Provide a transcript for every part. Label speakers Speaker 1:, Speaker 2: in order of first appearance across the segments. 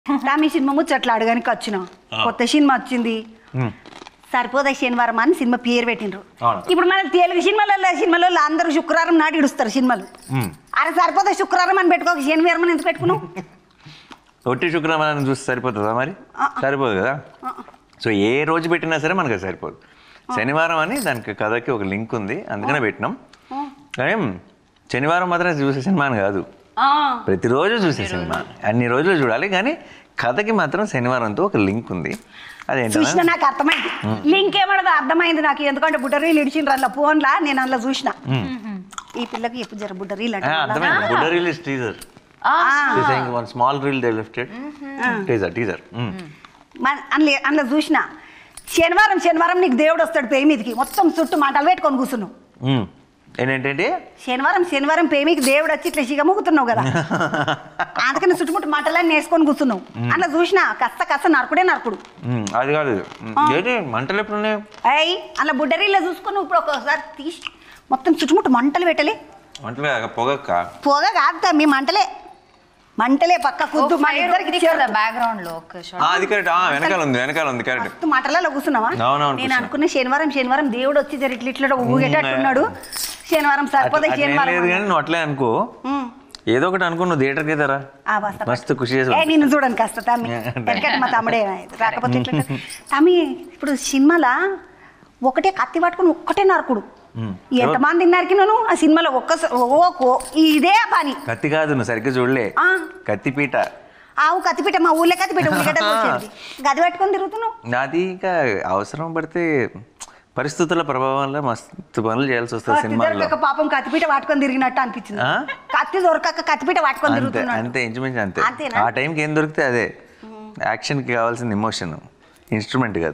Speaker 1: రామి cinema ముచ్చట్లు అడగానికి వచ్చినాం కొత్త సినిమా వచ్చింది
Speaker 2: ఉమ్.
Speaker 1: సరిపోదా శనివారం అని సినిమా పేరు పెట్టిండ్రు
Speaker 2: అవును.
Speaker 1: ఇప్పుడు మన తెలుగు సినిమాలలో సినిమాలలో అందరూ శుక్రవారం నాటి ఇడుస్తారు సినిమాలు
Speaker 2: ఉమ్.
Speaker 1: అరే సరిపోదా శుక్రవారం అని పెట్టుకోక శనివారం అని ఎందుకు పెట్టుకున్నావు
Speaker 2: ఒట్టి శుక్రవారం చూస్తే సరిపోతుందా మరి సరిపోదు కదా సో ఏ రోజు పెట్టినా సరే మనకు అది సరిపోదు శనివారం అని దానికి కథకి ఒక లింక్ ఉంది అందుకనే పెట్టినాం కానీ శనివారం మాత్రం చూసే సినిమా అని కాదు
Speaker 1: ఆ,
Speaker 2: ప్రతిరోజు చూసే సినిమా అన్ని రోజులు చూడాలి కానీ కథకి మాత్రం శనివారంతో ఒక లింక్ ఉంది
Speaker 1: చూసిన
Speaker 2: అదేంటన్నా
Speaker 1: నాకు అర్థమైంది లింక్ ఏమన్నదో అర్థమైంది నాకు ఎందుకంటే బుడ్డరీలు ఇడిచిండ్రు అందులో ఫోన్లా నేను అందులో చూసిన ఈ పిల్లకి ఎప్పుడు జర బుడ్డరీలు అంటే
Speaker 2: అర్థమైంది బుడ్డ reel is teaser one small reel they lifted teaser teaser
Speaker 1: మన- అందులో అందులో చూసిన శనివారం శనివారం నీకు దేవుడు వస్తాడు పేయి మీదకి మొత్తం చుట్టూ మాటలు పెట్టుకొని కూర్చున్నావు
Speaker 2: ఏంటంటే
Speaker 1: శనివారం శనివారం పేమికి దేవుడు వచ్చి ఇట్లా సిగ మూగుతున్నావు కదా అందుకని చుట్టుముట్టు మాటలన్నీ వేసుకొని కూర్చున్నావు అట్లా చూసిన కస్త కస్త నరకుడే నరకుడు
Speaker 2: అది కాదు ఏంటి మంటలు ఎప్పుడు ఉన్నాయి
Speaker 1: అయ్యి అలా బుడ్డరీలో చూసుకొని ఇప్పుడు ఒకసారి తీసి మొత్తం చుట్టుముట్టు మంటలు పెట్టలే
Speaker 2: మంటలు కాక పొగక్క
Speaker 1: పోగా కాదు మీ మంటలే మంటలే పక్క కుద్దు మన ఇద్దరికి ఇచ్చారు
Speaker 3: బ్యాక్గ్రౌండ్ లో ఒక
Speaker 2: ఆ, అది కరెక్ట్ వెనకాల ఉంది వెనకాల ఉంది కరెక్ట్
Speaker 1: మస్తు మాటలలో కూర్చున్నావా
Speaker 2: అవునవును,
Speaker 1: నేను
Speaker 2: కూర్చున్నా.
Speaker 1: అనుకున్న శనివారం శనివారం దేవుడు వచ్చి జర ఇట్లా ఇట్లా ఊగేటట్టున్నాడు శనివారం సరిపోతే
Speaker 2: అట్లా- అట్లా ఏం
Speaker 1: శనివారం
Speaker 2: లేదు కానీ నువ్వు అట్లే అనుకో
Speaker 1: ఉమ్.
Speaker 2: ఏదో ఒకటి అనుకో నువ్వు థియేటర్కి అవుతారా
Speaker 1: ఆ వస్తా
Speaker 2: మస్తు ఖుషి చేసి
Speaker 1: ఏ నిన్ను చూడను కాస్త తమ్మి ఎందుకంటే మా తమ్ముడే రాకపోతే ఎట్లా తమ్మి ఇప్పుడు సినిమాలా ఒకటే కత్తి పట్టుకుని ఒక్కటే నరకుడు
Speaker 2: ఉమ్.
Speaker 1: ఎంతమంది నరికినాను ఆ సినిమాలో ఒక్క ఓ కో- ఇదే పని
Speaker 2: కత్తి కాదు నువ్వు సరిగ్గా చూడలే
Speaker 1: ఆ.
Speaker 2: కత్తిపీట
Speaker 1: ఆవు కత్తిపీట మా ఊళ్ళో కత్తిపీట ఉల్లిగడ్డ కోసేది గది పట్టుకొని తిరుగుతున్నావు
Speaker 2: నాది ఇంకా అవసరం పడితే పరిస్థితుల ప్రభావం వల్ల మస్తు పనులు చేయాల్సి వస్తుంది
Speaker 1: కత్తి
Speaker 2: సినిమాల్లో
Speaker 1: దొరకక పాపం కత్తిపీట పట్టుకొని తిరిగినట్టు అనిపించింది
Speaker 2: ఆ?
Speaker 1: కత్తి దొరకక కత్తిపీట పట్టుకొని
Speaker 2: అంతే
Speaker 1: తిరుగుతున్నాడు
Speaker 2: అంతే ఇంచుమించు అంతే
Speaker 1: అంతేనా?
Speaker 2: ఆ టైంకి ఏం దొరికితే అదే యాక్షన్కి కావాల్సిన ఎమోషన్ ఇన్స్ట్రుమెంట్ కాదు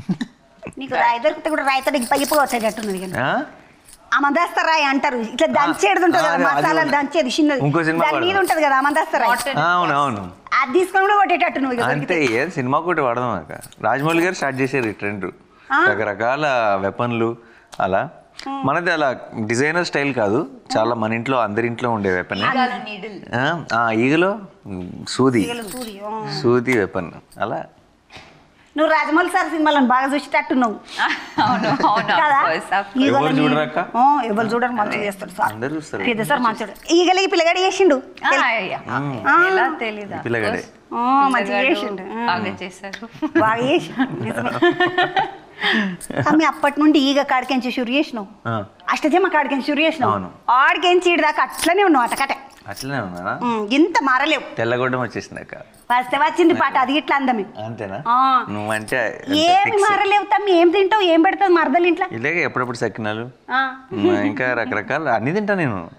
Speaker 1: నీకు రాయి దొరికితే కూడా రాయితో పైపు వచ్చేటట్టున్నది కానీ
Speaker 2: ఆ?
Speaker 1: ఆ మందాస్త రాయి అంటారు ఇట్లా దంచేది ఉంటుంది కదా
Speaker 2: అది- అది
Speaker 1: మసాలాలు
Speaker 2: ఉంది.
Speaker 1: దంచేది చిన్నది
Speaker 2: ఇంకో సినిమా
Speaker 1: దాని మీద
Speaker 2: వాడదాం.
Speaker 1: ఉంటది కదా ఆ మందాస్త రాయి
Speaker 2: ఆ, అవును అవును
Speaker 1: అది తీసుకొని కూడా కొట్టేటట్టు నువ్వు ఇక
Speaker 2: అంతే
Speaker 1: దొరికితే.
Speaker 2: ఏం సినిమా కూడా వాడదాం అక్క రాజమౌళి గారు స్టార్ట్ చేశారు ఈ ట్రెండ్ రకరకాల వెపన్లు అలా మనది అలా డిజైనర్ స్టైల్ కాదు చాలా మన ఇంట్లో అందరి ఇంట్లో ఉండే వెపన్
Speaker 3: నీడిల్
Speaker 2: ఈగలో మ్, సూది
Speaker 1: సూది, ఆ.
Speaker 2: సూది వెపన్ అలా
Speaker 1: నువ్వు రాజమౌళి సార్ సినిమాలను బాగా చూసేటట్టు నువ్వు
Speaker 3: అవును అవును
Speaker 1: కదా
Speaker 3: of course, of course.
Speaker 1: ఈగలని-
Speaker 2: ఎవరు చూడరక్క?
Speaker 1: ఆ, ఎవరు చూడరు మంచిగా చేస్తాడు సార్
Speaker 2: అందరూ చూస్తారు
Speaker 1: పెద్ద సార్ మంచోడు ఈగలకి పిల్లగాడు చేసిండు
Speaker 3: ఆ, yeah. ఎలా తెలీదా
Speaker 2: ఈ పిల్లగాడే.
Speaker 1: ఆ, మంచిగా చేసిండు ఆ.
Speaker 3: బాగా చేశారు
Speaker 1: బాగా చేసిండు నిజమే. అమ్మి అప్పటి నుండి ఈగ కాడికెంచి షురు చేసినావు
Speaker 2: ఆ,
Speaker 1: అష్టజమ కాడికెంచి షురు చేసినావు
Speaker 2: అవును.
Speaker 1: ఆడికెంచి ఈడు దాకా అట్లనే ఉన్నావు అటకటే
Speaker 2: అట్లనే ఉన్నానా
Speaker 1: ఉమ్, ఇంత మారలేవు
Speaker 2: తెల్లగొడ్డం వచ్చేసింది అక్క
Speaker 1: వస్తే వచ్చింది పాట అది ఇట్లా అందమే
Speaker 2: అంతేనా
Speaker 1: ఆ.
Speaker 2: నువ్వంటే
Speaker 1: ఏమి మారలేవు తమ్మి ఏం తింటావు ఏం పెడతావు మరదలు ఇంట్లో
Speaker 2: ఇలాగే ఎప్పుడప్పుడు సకినాలు
Speaker 1: ఆ.
Speaker 2: మ్, ఇంకా రకరకాల అన్ని తింటా నేను